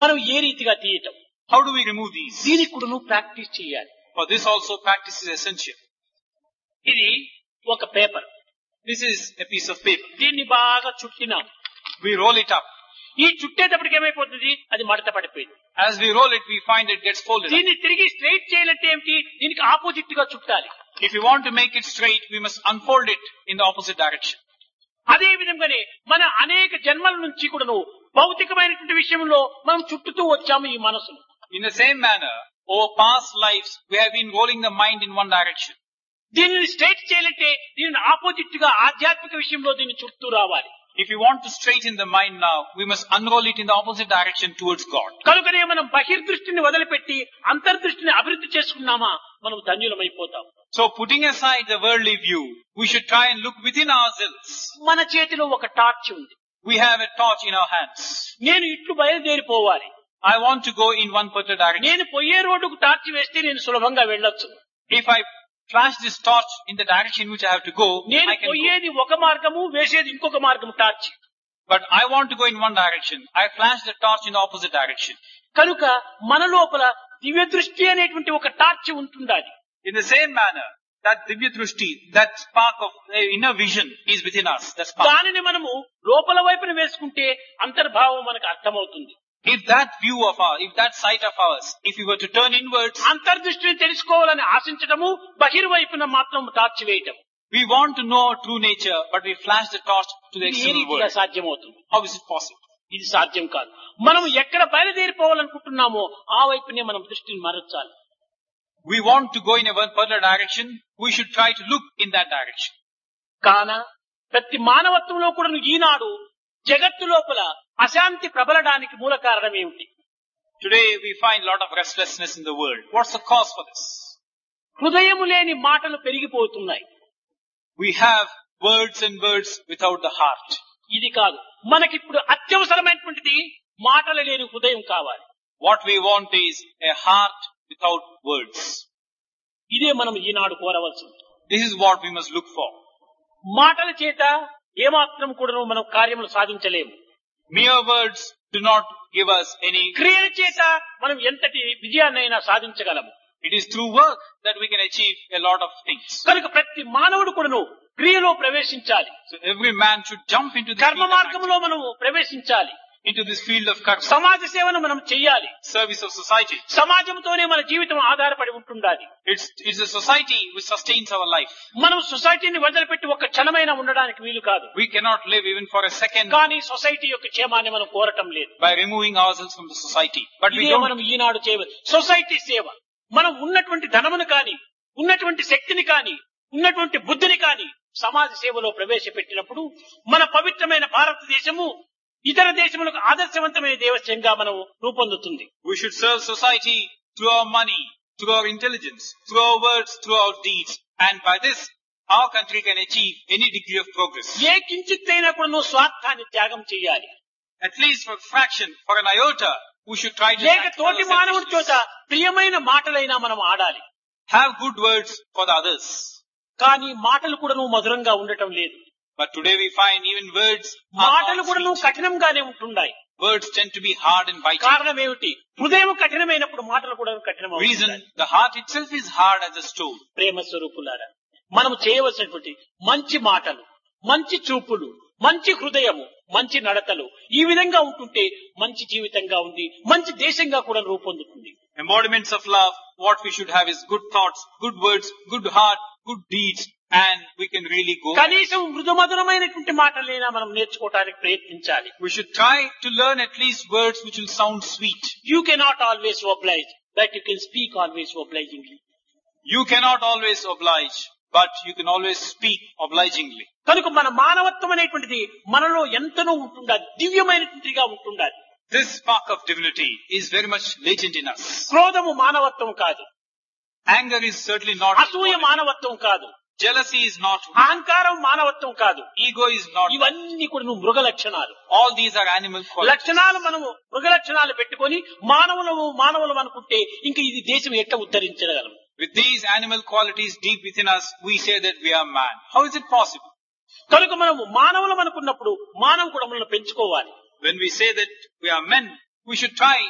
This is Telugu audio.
మనం ఏ రీతిగా తీయటం How do we remove these? దీనికి కూడా నువ్వు ప్రాక్టీస్ చేయాలి For this also practice is essential. ఇది ఒక paper This is a piece of paper. దీన్ని బాగా చుట్టినాం We roll it up. ఈ చుట్టేటప్పటికి ఏమైపోతుంది అది మడత పడిపోయింది As we roll it, we find it gets folded up. దీన్ని తిరిగి స్ట్రైట్ చేయాలంటే ఏమిటి దీనికి ఆపోజిట్ గా చుట్టాలి If you want to make it straight, we must unfold it in the opposite direction. అదే విధంగానే మన అనేక జన్మల నుంచి కూడాను భౌతికమైనటువంటి విషయంలో మనం చుట్టుతూ వచ్చాము ఈ మనసును In the same manner, over past lives, we have been rolling the mind in one direction. దీనిని స్ట్రైట్ చేయాలంటే దీనిని ఆపోజిట్ గా ఆధ్యాత్మిక విషయంలో దీన్ని చుట్టూ రావాలి If you want to straighten the mind now, we must unroll it in the opposite direction towards God. కనుకనే మనం బహిర్దృష్టిని వదిలిపెట్టి అంతర్దృష్టిని అభివృద్ధి చేసుకున్నామా మనం ధన్యులమైపోతాం So putting aside the worldly view, we should try and look within ourselves. మన చేతిలో ఒక టార్చ్ ఉంది We have a torch in our hands. నేను ఇట్లు బయలుదేరిపోవాలి I want to go in one particular direction. నేను పోయే రోడ్డుకు టార్చ్ వేస్తే నేను సులభంగా వెళ్ళొచ్చు If I flash this torch in the direction which I have to go, నేను I can go. పోయేది ఒక మార్గము వేసేది ఇంకొక మార్గము torch But I want to go in one direction. I flash the torch in the opposite direction. కనుక మన లోపల దివ్య దృష్టి అనేటువంటి ఒక టార్చ్ ఉంటుండాలి In the same manner, that Divya Drushti, that spark of uh, inner vision is within us. That spark. దానిని మనము లోపల వైపున వేసుకుంటే అంతర్భావం మనకు అర్థమవుతుంది If that view of ours, if that sight of ours, if we were to turn inwards, అంతర్దృష్టిని తెలుసుకోవాలని ఆశించటము బహిర్వైపున మాత్రం టార్చ్ వేయటం we want to know our true nature, but we flash the torch to the ఇది ఏ external రీతిగా world. సాధ్యమవుతుంది How is it possible? ఇది సాధ్యం కాదు మనం ఎక్కడ బయలుదేరిపోవాలనుకుంటున్నామో ఆ వైపునే మనం దృష్టిని మరచాలి We want to go in a one particular direction, we should try to look in that direction. కాన ప్రతి మానవత్వంలో కూడా ఈనాడు జగత్తు లోపల అశాంతి ప్రబలడానికి మూల కారణం ఏమిటి Today we find a lot of restlessness in the world. What's the cause for this? హృదయము లేని మాటలు పెరిగిపోతున్నాయి We have words and words without the heart. ఇది కాదు మనకిప్పుడు అత్యవసరమైనటువంటిది మాటలు లేని హృదయం కావాలి What we want is a heart without words. ఇదే మనం ఈనాడు కోరవలసింది This is what we must look for. మాటల చేత ఏమాత్రం కూడా మనం కార్యములు సాధించలేము Mere words do not give us any. క్రియల చేత మనం ఎంతటి విజయాన్నైనా సాధించగలము It is through work that we can achieve a lot of things. కనుక ప్రతి మానవుడు కూడాను క్రియలో ప్రవేశించాలి So every man should jump into this, కర్మ field of, మార్గంలో మనము ప్రవేశించాలి into this field of karma, సమాజ సేవను మనం చెయ్యాలి service of society. సమాజంతోనే మన జీవితం ఆధారపడి ఉంటుండాలి It's, it's a society which sustains our life. మనం సొసైటీని వదిలిపెట్టి ఒక క్షణమైనా ఉండడానికి వీలు కాదు We cannot live even for a second కానీ సొసైటీ యొక్క క్షేమాన్ని మనం కోరటం లేదు by removing ourselves from the society. But we ఇదే don't మనం ఈనాడు చేయవచ్చు సొసైటీ సేవ మనం ఉన్నటువంటి ధనమును కాని ఉన్నటువంటి శక్తిని కాని ఉన్నటువంటి బుద్ధిని కాని సమాజ సేవలో ప్రవేశపెట్టినప్పుడు మన పవిత్రమైన భారతదేశము ఇతర దేశములకు ఆదర్శవంతమైన దేవస్యంగా మనం రూపొందుతుంది We should serve society through our money, through our intelligence, through our words, through our deeds. And by this, our country can achieve any degree of progress. ఏ కించిత్తైనా కూడా నువ్వు స్వార్థాన్ని త్యాగం చేయాలి At least for a fraction, for an iota, we should try to లేక sacrifice తోటి our మానవుడి చోట selfishness. ప్రియమైన మాటలైనా మనం ఆడాలి have good words for the others. కానీ మాటలు కూడా నువ్వు మధురంగా ఉండటం లేదు But today we find even words are మాటలు not కూడా నువ్వు sweet. కఠినంగానే ఉంటున్నాయి Words tend to be hard and biting. కారణం ఏమిటి హృదయం కఠినమైనప్పుడు మాటలు కూడా కఠినం Reason, the heart itself is hard as a stone. ప్రేమ స్వరూపులారా మనం చేయవలసినటువంటి మంచి మాటలు మంచి చూపులు మంచి హృదయము మంచి నడతలు ఈ విధంగా ఉంటుంటే మంచి జీవితంగా ఉంది మంచి దేశంగా కూడా రూపొందుతుంది Embodiments of love, what we should have is good thoughts, good words, good heart, good deeds, and we can really go. కనీసం మృదుమధురమైనటువంటి మాటలైనా మనం నేర్చుకోవడానికి ప్రయత్నించాలి We should try to learn at least words which will sound sweet. You cannot always oblige but you can speak always obligingly You cannot always oblige, but you can always speak obligingly. కనుక మన మానవత్వం అనేటువంటిది మనలో ఎంతనో ఉంటుండాలి దివ్యమైనటువంటిగా ఉంటుండాలి This spark of divinity is very much latent in us. క్రోధము మానవత్వం కాదు Anger is certainly not. అసూయ మానవత్వం కాదు Jealousy is not. అహంకారం మానవత్వం కాదు Ego is not. ఇవన్నీ కూడా నువ్వు మృగ లక్షణాలు All these are animal qualities. లక్షణాలు మనము మృగ లక్షణాలు పెట్టుకొని మానవులము మానవులం అనుకుంటే ఇంక ఇది దేశం ఎట్లా ఉద్ధరించగలం With these animal qualities deep within us, we say that we are man. How is it possible? కనుక మనము మానవులం అనుకున్నప్పుడు మానవ గుణములను పెంచుకోవాలి When we say that we are men, we should try